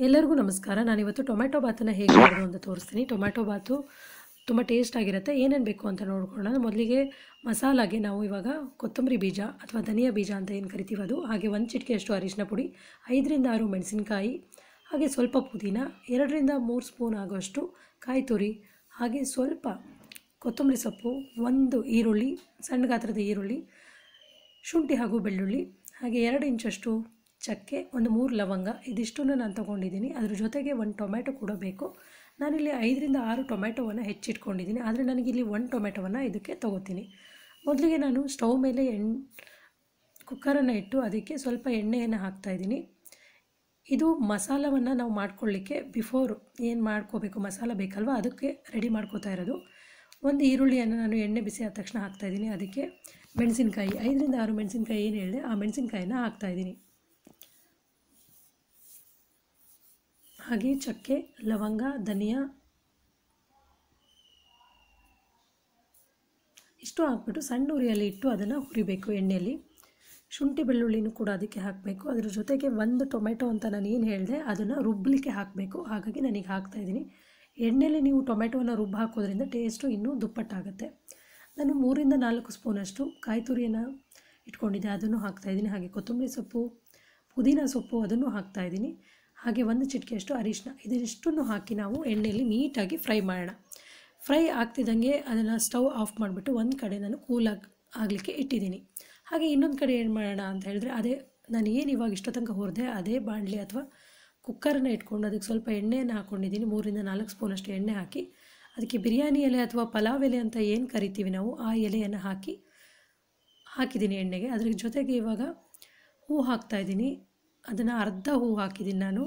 ಎಲ್ಲರಿಗೂ ನಮಸ್ಕಾರ ನಾನಿವತ್ತು ಟೊಮೆಟೊ ಬಾತನ್ನು ಹೇಗೆ ಮಾಡೋದು ಅಂತ ತೋರಿಸ್ತೀನಿ ಟೊಮೆಟೊ ಬಾತು ತುಂಬ ಟೇಸ್ಟ್ ಆಗಿರುತ್ತೆ ಏನೇನು ಬೇಕು ಅಂತ ನೋಡ್ಕೊಳ್ಳೋಣ ಮೊದಲಿಗೆ ಮಸಾಲಾಗೆ ನಾವು ಇವಾಗ ಕೊತ್ತಂಬರಿ ಬೀಜ ಅಥವಾ ಧನಿಯಾ ಬೀಜ ಅಂತ ಏನು ಕರಿತೀವಿ ಅದು ಹಾಗೆ ಒಂದು ಚಿಟಿಕೆಯಷ್ಟು ಅರಿಶಿನ ಪುಡಿ ಐದರಿಂದ ಆರು ಮೆಣಸಿನಕಾಯಿ ಹಾಗೆ ಸ್ವಲ್ಪ ಪುದೀನ ಎರಡರಿಂದ ಮೂರು ಸ್ಪೂನ್ ಆಗುವಷ್ಟು ಕಾಯಿ ತುರಿ ಹಾಗೆ ಸ್ವಲ್ಪ ಕೊತ್ತಂಬರಿ ಸೊಪ್ಪು ಒಂದು ಈರುಳ್ಳಿ ಸಣ್ಣ ಗಾತ್ರದ ಈರುಳ್ಳಿ ಶುಂಠಿ ಹಾಗೂ ಬೆಳ್ಳುಳ್ಳಿ ಹಾಗೆ ಎರಡು ಇಂಚಷ್ಟು ಚಕ್ಕೆ ಒಂದು ಮೂರು ಲವಂಗ ಇದಿಷ್ಟನ್ನು ನಾನು ತೊಗೊಂಡಿದ್ದೀನಿ ಅದ್ರ ಜೊತೆಗೆ ಒಂದು ಟೊಮೆಟೊ ಕೂಡ ಬೇಕು ನಾನಿಲ್ಲಿ ಐದರಿಂದ ಆರು ಟೊಮೆಟೊವನ್ನು ಹೆಚ್ಚಿಟ್ಕೊಂಡಿದ್ದೀನಿ ಆದರೆ ನನಗಿಲ್ಲಿ ಒಂದು ಟೊಮೆಟೊವನ್ನು ಇದಕ್ಕೆ ತೊಗೋತೀನಿ ಮೊದಲಿಗೆ ನಾನು ಸ್ಟವ್ ಮೇಲೆ ಎಣ್ ಕುಕ್ಕರನ್ನು ಇಟ್ಟು ಅದಕ್ಕೆ ಸ್ವಲ್ಪ ಎಣ್ಣೆಯನ್ನು ಹಾಕ್ತಾಯಿದ್ದೀನಿ ಇದು ಮಸಾಲವನ್ನು ನಾವು ಮಾಡ್ಕೊಳ್ಳಿಕ್ಕೆ ಬಿಫೋರ್ ಏನು ಮಾಡ್ಕೋಬೇಕು ಮಸಾಲ ಬೇಕಲ್ವ ಅದಕ್ಕೆ ರೆಡಿ ಮಾಡ್ಕೋತಾ ಇರೋದು ಒಂದು ಈರುಳ್ಳಿಯನ್ನು ನಾನು ಎಣ್ಣೆ ಬಿಸಿ ಆದ ತಕ್ಷಣ ಹಾಕ್ತಾಯಿದ್ದೀನಿ ಅದಕ್ಕೆ ಮೆಣಸಿನ್ಕಾಯಿ ಐದರಿಂದ ಆರು ಮೆಣಸಿನ್ಕಾಯಿ ಏನು ಹೇಳಿದೆ ಆ ಮೆಣಸಿನ್ಕಾಯಿನ ಹಾಕ್ತಾಯಿದ್ದೀನಿ ಹಾಗೆ ಚಕ್ಕೆ ಲವಂಗ ಧನಿಯಾ ಇಷ್ಟು ಹಾಕ್ಬಿಟ್ಟು ಸಣ್ಣ ಉರಿಯಲ್ಲಿ ಇಟ್ಟು ಅದನ್ನು ಹುರಿಬೇಕು ಎಣ್ಣೆಯಲ್ಲಿ ಶುಂಠಿ ಬೆಳ್ಳುಳ್ಳಿನೂ ಕೂಡ ಅದಕ್ಕೆ ಹಾಕಬೇಕು ಅದ್ರ ಜೊತೆಗೆ ಒಂದು ಟೊಮೆಟೊ ಅಂತ ನಾನು ಏನು ಹೇಳಿದೆ ಅದನ್ನು ರುಬ್ಬಲಿಕ್ಕೆ ಹಾಕಬೇಕು ಹಾಗಾಗಿ ನನಗೆ ಹಾಕ್ತಾಯಿದ್ದೀನಿ ಎಣ್ಣೆಯಲ್ಲಿ ನೀವು ಟೊಮೆಟೊವನ್ನು ರುಬ್ಬ ಹಾಕೋದ್ರಿಂದ ಟೇಸ್ಟು ಇನ್ನೂ ದುಪ್ಪಟ್ಟಾಗುತ್ತೆ ನಾನು ಮೂರಿಂದ ನಾಲ್ಕು ಸ್ಪೂನಷ್ಟು ಕಾಯಿ ತುರಿಯನ್ನು ಇಟ್ಕೊಂಡಿದ್ದೆ ಅದನ್ನು ಹಾಕ್ತಾಯಿದ್ದೀನಿ ಹಾಗೆ ಕೊತ್ತಂಬರಿ ಸೊಪ್ಪು ಪುದೀನ ಸೊಪ್ಪು ಅದನ್ನು ಹಾಕ್ತಾಯಿದ್ದೀನಿ ಹಾಗೆ ಒಂದು ಚಿಟಿಕೆಯಷ್ಟು ಅರಿಶಿನ ಇದಿಷ್ಟನ್ನು ಹಾಕಿ ನಾವು ಎಣ್ಣೆಯಲ್ಲಿ ನೀಟಾಗಿ ಫ್ರೈ ಮಾಡೋಣ ಫ್ರೈ ಆಗ್ತಿದ್ದಂಗೆ ಅದನ್ನು ಸ್ಟವ್ ಆಫ್ ಮಾಡಿಬಿಟ್ಟು ಒಂದು ಕಡೆ ನಾನು ಕೂಲಾಗಿ ಆಗಲಿಕ್ಕೆ ಇಟ್ಟಿದ್ದೀನಿ ಹಾಗೆ ಇನ್ನೊಂದು ಕಡೆ ಏನು ಮಾಡೋಣ ಅಂತ ಹೇಳಿದ್ರೆ ಅದೇ ನಾನು ಏನು ಇವಾಗ ಇಷ್ಟೋ ತನಕ ಹುರಿದೆ ಅದೇ ಬಾಣಲಿ ಅಥವಾ ಕುಕ್ಕರನ್ನ ಇಟ್ಕೊಂಡು ಅದಕ್ಕೆ ಸ್ವಲ್ಪ ಎಣ್ಣೆಯನ್ನು ಹಾಕ್ಕೊಂಡಿದ್ದೀನಿ ಮೂರಿಂದ ನಾಲ್ಕು ಸ್ಪೂನಷ್ಟು ಎಣ್ಣೆ ಹಾಕಿ ಅದಕ್ಕೆ ಬಿರಿಯಾನಿ ಎಲೆ ಅಥವಾ ಪಲಾವ್ ಎಲೆ ಅಂತ ಏನು ಕರಿತೀವಿ ನಾವು ಆ ಎಲೆಯನ್ನು ಹಾಕಿ ಹಾಕಿದ್ದೀನಿ ಎಣ್ಣೆಗೆ ಅದ್ರ ಜೊತೆಗೆ ಇವಾಗ ಹೂ ಹಾಕ್ತಾಯಿದ್ದೀನಿ ಅದನ್ನು ಅರ್ಧ ಹೂ ಹಾಕಿದ್ದೀನಿ ನಾನು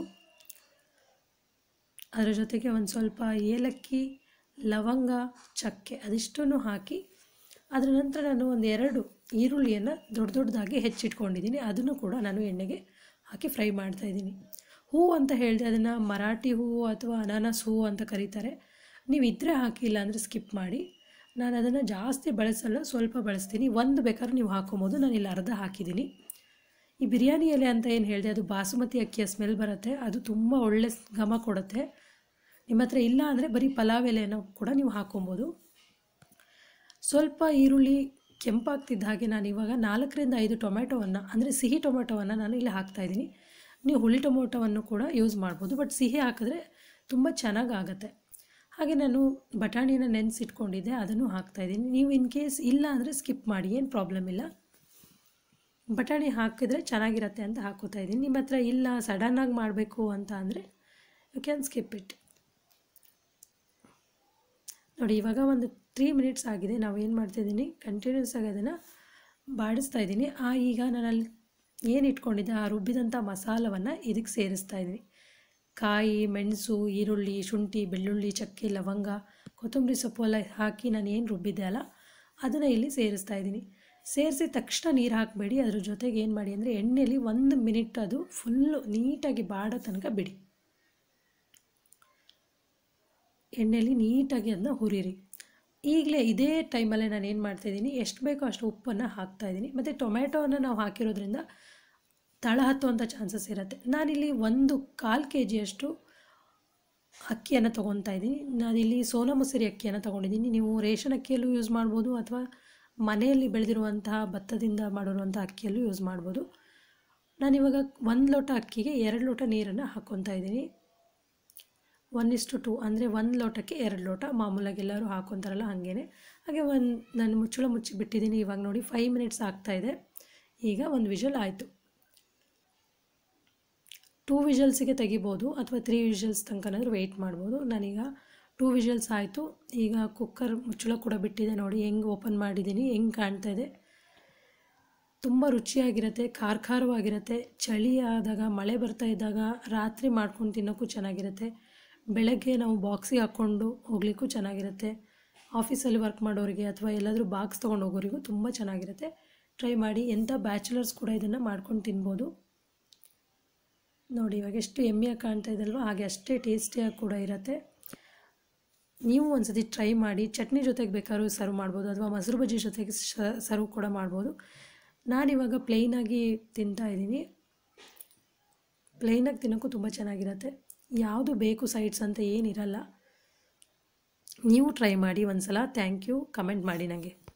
ಅದರ ಜೊತೆಗೆ ಒಂದು ಸ್ವಲ್ಪ ಏಲಕ್ಕಿ ಲವಂಗ ಚಕ್ಕೆ ಅದಿಷ್ಟನ್ನು ಹಾಕಿ ಅದರ ನಂತರ ನಾನು ಒಂದು ಎರಡು ಈರುಳ್ಳಿಯನ್ನು ದೊಡ್ಡ ದೊಡ್ಡದಾಗಿ ಹೆಚ್ಚಿಟ್ಕೊಂಡಿದ್ದೀನಿ ಅದನ್ನು ಕೂಡ ನಾನು ಎಣ್ಣೆಗೆ ಹಾಕಿ ಫ್ರೈ ಮಾಡ್ತಾಯಿದ್ದೀನಿ ಹೂ ಅಂತ ಹೇಳಿದೆ ಅದನ್ನು ಮರಾಠಿ ಹೂವು ಅಥವಾ ಅನಾನಸ್ ಹೂವು ಅಂತ ಕರೀತಾರೆ ನೀವು ಇದ್ದರೆ ಹಾಕಿಲ್ಲ ಅಂದರೆ ಸ್ಕಿಪ್ ಮಾಡಿ ನಾನು ಅದನ್ನು ಜಾಸ್ತಿ ಬಳಸಲ್ಲ ಸ್ವಲ್ಪ ಬಳಸ್ತೀನಿ ಒಂದು ಬೇಕಾದ್ರೆ ನೀವು ಹಾಕೊಬೋದು ನಾನು ಇಲ್ಲಿ ಅರ್ಧ ಹಾಕಿದ್ದೀನಿ ಈ ಬಿರಿಯಾನಿ ಎಲೆ ಅಂತ ಏನು ಹೇಳಿದೆ ಅದು ಬಾಸುಮತಿ ಅಕ್ಕಿಯ ಸ್ಮೆಲ್ ಬರುತ್ತೆ ಅದು ತುಂಬ ಒಳ್ಳೆ ಘಮ ಕೊಡುತ್ತೆ ನಿಮ್ಮ ಹತ್ರ ಇಲ್ಲ ಅಂದರೆ ಬರೀ ಪಲಾವ್ ಎಲೆಯನ್ನು ಕೂಡ ನೀವು ಹಾಕೊಬೋದು ಸ್ವಲ್ಪ ಈರುಳ್ಳಿ ಕೆಂಪಾಗ್ತಿದ್ದ ಹಾಗೆ ನಾನು ಇವಾಗ ನಾಲ್ಕರಿಂದ ಐದು ಟೊಮೆಟೊವನ್ನು ಅಂದರೆ ಸಿಹಿ ಟೊಮೆಟೊವನ್ನು ನಾನು ಇಲ್ಲಿ ಹಾಕ್ತಾಯಿದ್ದೀನಿ ನೀವು ಹುಳಿ ಟೊಮೊಟೊವನ್ನು ಕೂಡ ಯೂಸ್ ಮಾಡ್ಬೋದು ಬಟ್ ಸಿಹಿ ಹಾಕಿದ್ರೆ ತುಂಬ ಚೆನ್ನಾಗಿ ಆಗುತ್ತೆ ಹಾಗೆ ನಾನು ಬಟಾಣಿನ ನೆನೆಸಿಟ್ಕೊಂಡಿದ್ದೆ ಅದನ್ನು ಹಾಕ್ತಾಯಿದ್ದೀನಿ ನೀವು ಇನ್ ಕೇಸ್ ಇಲ್ಲ ಅಂದರೆ ಸ್ಕಿಪ್ ಮಾಡಿ ಏನು ಪ್ರಾಬ್ಲಮ್ ಇಲ್ಲ ಬಟಾಣಿ ಹಾಕಿದ್ರೆ ಚೆನ್ನಾಗಿರತ್ತೆ ಅಂತ ಹಾಕೋತಾ ಇದ್ದೀನಿ ನಿಮ್ಮ ಹತ್ರ ಇಲ್ಲ ಸಡನ್ನಾಗಿ ಮಾಡಬೇಕು ಅಂತ ಅಂದರೆ ಯು ಕ್ಯಾನ್ ಸ್ಕಿಪ್ ಇಟ್ ನೋಡಿ ಇವಾಗ ಒಂದು ತ್ರೀ ಮಿನಿಟ್ಸ್ ಆಗಿದೆ ನಾವು ಏನು ಮಾಡ್ತಾಯಿದ್ದೀನಿ ಕಂಟಿನ್ಯೂಸ್ ಆಗಿ ಅದನ್ನು ಬಾಡಿಸ್ತಾ ಇದ್ದೀನಿ ಆ ಈಗ ನಾನಲ್ಲಿ ಏನು ಇಟ್ಕೊಂಡಿದ್ದೆ ಆ ರುಬ್ಬಿದಂಥ ಮಸಾಲವನ್ನು ಇದಕ್ಕೆ ಸೇರಿಸ್ತಾ ಇದ್ದೀನಿ ಕಾಯಿ ಮೆಣಸು ಈರುಳ್ಳಿ ಶುಂಠಿ ಬೆಳ್ಳುಳ್ಳಿ ಚಕ್ಕೆ ಲವಂಗ ಕೊತ್ತಂಬರಿ ಸೊಪ್ಪು ಎಲ್ಲ ಹಾಕಿ ನಾನು ಏನು ರುಬ್ಬಿದ್ದೆ ಅಲ್ಲ ಅದನ್ನು ಇಲ್ಲಿ ಸೇರಿಸ್ತಾ ಇದ್ದೀನಿ ಸೇರಿಸಿದ ತಕ್ಷಣ ನೀರು ಹಾಕಬೇಡಿ ಅದ್ರ ಜೊತೆಗೆ ಏನು ಮಾಡಿ ಅಂದರೆ ಎಣ್ಣೆಯಲ್ಲಿ ಒಂದು ಮಿನಿಟ್ ಅದು ಫುಲ್ಲು ನೀಟಾಗಿ ಬಾಡೋ ತನಕ ಬಿಡಿ ಎಣ್ಣೆಯಲ್ಲಿ ನೀಟಾಗಿ ಅದನ್ನ ಹುರಿರಿ ಈಗಲೇ ಇದೇ ಟೈಮಲ್ಲೇ ನಾನು ಏನು ಮಾಡ್ತಾಯಿದ್ದೀನಿ ಎಷ್ಟು ಬೇಕೋ ಅಷ್ಟು ಉಪ್ಪನ್ನು ಹಾಕ್ತಾಯಿದ್ದೀನಿ ಮತ್ತು ಟೊಮೆಟೊವನ್ನು ನಾವು ಹಾಕಿರೋದ್ರಿಂದ ತಳ ಹತ್ತುವಂಥ ಚಾನ್ಸಸ್ ಇರುತ್ತೆ ನಾನಿಲ್ಲಿ ಒಂದು ಕಾಲು ಕೆ ಜಿಯಷ್ಟು ಅಕ್ಕಿಯನ್ನು ತೊಗೊತಾ ಇದ್ದೀನಿ ನಾನಿಲ್ಲಿ ಸೋನಾ ಮಸೂರಿ ಅಕ್ಕಿಯನ್ನು ತೊಗೊಂಡಿದ್ದೀನಿ ನೀವು ರೇಷನ್ ಅಕ್ಕಿಯಲ್ಲೂ ಯೂಸ್ ಮಾಡ್ಬೋದು ಅಥವಾ ಮನೆಯಲ್ಲಿ ಬೆಳೆದಿರುವಂತಹ ಭತ್ತದಿಂದ ಮಾಡಿರುವಂಥ ಅಕ್ಕಿಯಲ್ಲೂ ಯೂಸ್ ಮಾಡ್ಬೋದು ನಾನಿವಾಗ ಒಂದು ಲೋಟ ಅಕ್ಕಿಗೆ ಎರಡು ಲೋಟ ನೀರನ್ನು ಹಾಕ್ಕೊತಾ ಇದ್ದೀನಿ ಒನ್ ಇಸ್ಟು ಟು ಅಂದರೆ ಒಂದು ಲೋಟಕ್ಕೆ ಎರಡು ಲೋಟ ಮಾಮೂಲಾಗಿ ಎಲ್ಲರೂ ಹಾಕ್ಕೊತಾರಲ್ಲ ಹಾಗೇ ಹಾಗೆ ಒಂದು ನಾನು ಮುಚ್ಚಳ ಮುಚ್ಚಿ ಬಿಟ್ಟಿದ್ದೀನಿ ಇವಾಗ ನೋಡಿ ಫೈವ್ ಮಿನಿಟ್ಸ್ ಆಗ್ತಾಯಿದೆ ಈಗ ಒಂದು ವಿಷಲ್ ಆಯಿತು ಟೂ ವಿಷಲ್ಸಿಗೆ ತೆಗಿಬೋದು ಅಥವಾ ತ್ರೀ ವಿಷಲ್ಸ್ ತನಕನಾದರೂ ವೆಯ್ಟ್ ಮಾಡ್ಬೋದು ನಾನೀಗ ಟೂ ವಿಷಲ್ಸ್ ಆಯಿತು ಈಗ ಕುಕ್ಕರ್ ಮುಚ್ಚಳ ಕೂಡ ಬಿಟ್ಟಿದೆ ನೋಡಿ ಹೆಂಗೆ ಓಪನ್ ಮಾಡಿದ್ದೀನಿ ಹೆಂಗೆ ಕಾಣ್ತಾ ಇದೆ ತುಂಬ ರುಚಿಯಾಗಿರುತ್ತೆ ಖಾರ ಖಾರವಾಗಿರುತ್ತೆ ಚಳಿ ಆದಾಗ ಮಳೆ ಬರ್ತಾ ಇದ್ದಾಗ ರಾತ್ರಿ ಮಾಡ್ಕೊಂಡು ತಿನ್ನೋಕ್ಕೂ ಚೆನ್ನಾಗಿರುತ್ತೆ ಬೆಳಗ್ಗೆ ನಾವು ಬಾಕ್ಸಿಗೆ ಹಾಕ್ಕೊಂಡು ಹೋಗ್ಲಿಕ್ಕೂ ಚೆನ್ನಾಗಿರುತ್ತೆ ಆಫೀಸಲ್ಲಿ ವರ್ಕ್ ಮಾಡೋರಿಗೆ ಅಥವಾ ಎಲ್ಲಾದರೂ ಬಾಕ್ಸ್ ತೊಗೊಂಡು ಹೋಗೋರಿಗೂ ತುಂಬ ಚೆನ್ನಾಗಿರುತ್ತೆ ಟ್ರೈ ಮಾಡಿ ಎಂಥ ಬ್ಯಾಚುಲರ್ಸ್ ಕೂಡ ಇದನ್ನು ಮಾಡ್ಕೊಂಡು ತಿನ್ಬೋದು ನೋಡಿ ಇವಾಗ ಎಷ್ಟು ಎಮ್ಮೆಯಾಗಿ ಕಾಣ್ತಾ ಇದಲ್ವ ಹಾಗೆ ಅಷ್ಟೇ ಟೇಸ್ಟಿಯಾಗಿ ಕೂಡ ಇರುತ್ತೆ ನೀವು ಒಂದು ಸತಿ ಟ್ರೈ ಮಾಡಿ ಚಟ್ನಿ ಜೊತೆಗೆ ಬೇಕಾದ್ರೂ ಸರ್ವ್ ಮಾಡ್ಬೋದು ಅಥವಾ ಮೊಸರು ಬಜ್ಜಿ ಜೊತೆಗೆ ಸರ್ವ್ ಕೂಡ ಮಾಡ್ಬೋದು ನಾನಿವಾಗ ಪ್ಲೇನಾಗಿ ತಿಂತಾ ಇದ್ದೀನಿ ಪ್ಲೇನಾಗಿ ತಿನ್ನೋಕ್ಕೂ ತುಂಬ ಚೆನ್ನಾಗಿರುತ್ತೆ ಯಾವುದು ಬೇಕು ಸೈಡ್ಸ್ ಅಂತ ಏನಿರಲ್ಲ ನೀವು ಟ್ರೈ ಮಾಡಿ ಒಂದ್ಸಲ ಥ್ಯಾಂಕ್ ಯು ಕಮೆಂಟ್ ಮಾಡಿ ನನಗೆ